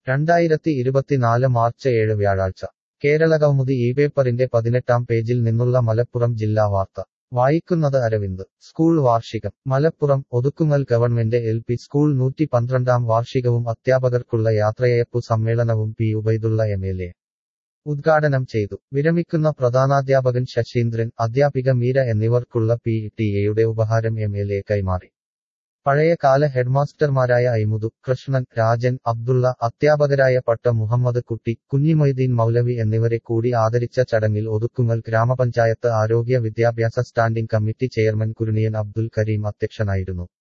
രണ്ടായിരത്തി ഇരുപത്തിനാല് മാർച്ച് ഏഴ് വ്യാഴാഴ്ച കേരളകൗമുദി ഈ പേപ്പറിന്റെ പതിനെട്ടാം പേജിൽ നിന്നുള്ള മലപ്പുറം ജില്ലാ വാർത്ത വായിക്കുന്നത് അരവിന്ദ് സ്കൂൾ വാർഷികം Malappuram Othukkungal government L P school നൂറ്റി പന്ത്രണ്ടാം വാർഷികവും അധ്യാപകർക്കുള്ള യാത്രയയപ്പു സമ്മേളനവും P Ubaidullah M L A ഉദ്ഘാടനം ചെയ്തു വിരമിക്കുന്ന പ്രധാനാധ്യാപകൻ ശശീന്ദ്രൻ അധ്യാപിക മീര എന്നിവർക്കുള്ള പി ടി എയുടെ ഉപഹാരം എം എൽ എ കൈമാറി പഴയകാല ഹെഡ്മാസ്റ്റർമാരായ ഐമുദു കൃഷ്ണൻ രാജൻ അബ്ദുള്ള അധ്യാപകരായ പട്ട മുഹമ്മദ് കുട്ടി കുഞ്ഞിമൊയ്തീൻ മൗലവി എന്നിവരെ കൂടി ആദരിച്ച ചടങ്ങിൽ ഒതുക്കുങ്ങൽ ഗ്രാമപഞ്ചായത്ത് ആരോഗ്യ വിദ്യാഭ്യാസ standing committee chairman Kuruniyan Abdul Kareem അധ്യക്ഷനായിരുന്നു